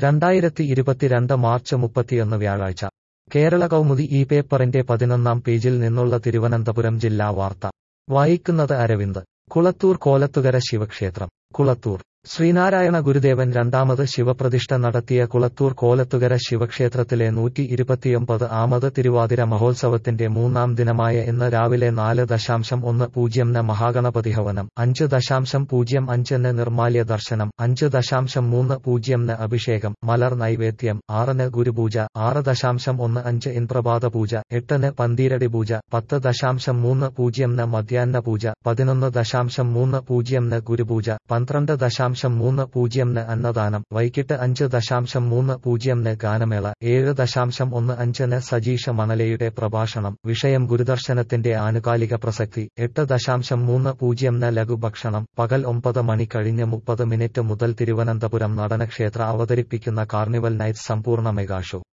രണ്ടായിരത്തി ഇരുപത്തിരണ്ട് മാർച്ച് മുപ്പത്തിയൊന്ന് വ്യാഴാഴ്ച കേരള കൗമുദി ഈ പേപ്പറിന്റെ പതിനൊന്നാം പേജിൽ നിന്നുള്ള തിരുവനന്തപുരം ജില്ലാ വാർത്ത വായിക്കുന്നത് അരവിന്ദ് കുളത്തൂർ കോലത്തുകര ശിവക്ഷേത്രം കുളത്തൂർ ശ്രീനാരായണ ഗുരുദേവൻ രണ്ടാമത് ശിവപ്രതിഷ്ഠ നടത്തിയ കുളത്തൂർ കോലത്തുകര ശിവക്ഷേത്രത്തിലെ നൂറ്റി ഇരുപത്തിയൊമ്പത് ആമത് തിരുവാതിര മഹോത്സവത്തിന്റെ മൂന്നാം ദിനമായ ഇന്ന് രാവിലെ നാല് ദശാംശം ഒന്ന് പൂജ്യംന് മഹാഗണപതി ഹവനം അഞ്ച് ദശാംശം പൂജ്യം അഞ്ചിന് നിർമാല്യ ദർശനം അഞ്ച് ദശാംശം മൂന്ന് പൂജ്യംന് അഭിഷേകം മലർ നൈവേദ്യം ആറിന് ഗുരുപൂജ ആറ് ദശാംശം ഒന്ന് അഞ്ച് ഇൻപ്രഭാത പൂജ എട്ടിന് പന്തീരടി പൂജ പത്ത് ദശാംശം മൂന്ന് പൂജ്യംന് മധ്യാഹ്ന പൂജ പതിനൊന്ന് ദശാംശം മൂന്ന് പൂജ്യംന് ഗുരുപൂജ പന്ത്രണ്ട് ദശാംശം മൂന്ന് പൂജ്യംന് അന്നദാനം വൈകിട്ട് അഞ്ച് ദശാംശം മൂന്ന് പൂജ്യംന് ഗാനമേള ഏഴ് ദശാംശം ഒന്ന് അഞ്ചിന് സജീഷ മണലയുടെ പ്രഭാഷണം വിഷയം ഗുരുദർശനത്തിന്റെ ആനുകാലിക പ്രസക്തി എട്ട് ദശാംശം മൂന്ന് പൂജ്യംന് ലഘുഭക്ഷണം പകൽ ഒമ്പത് മണി കഴിഞ്ഞ് മുപ്പത് മിനിറ്റ് മുതൽ തിരുവനന്തപുരം നടനക്ഷേത്ര അവതരിപ്പിക്കുന്ന കാർണിവൽ നൈറ്റ് സമ്പൂർണ്ണ മെഗാ ഷോ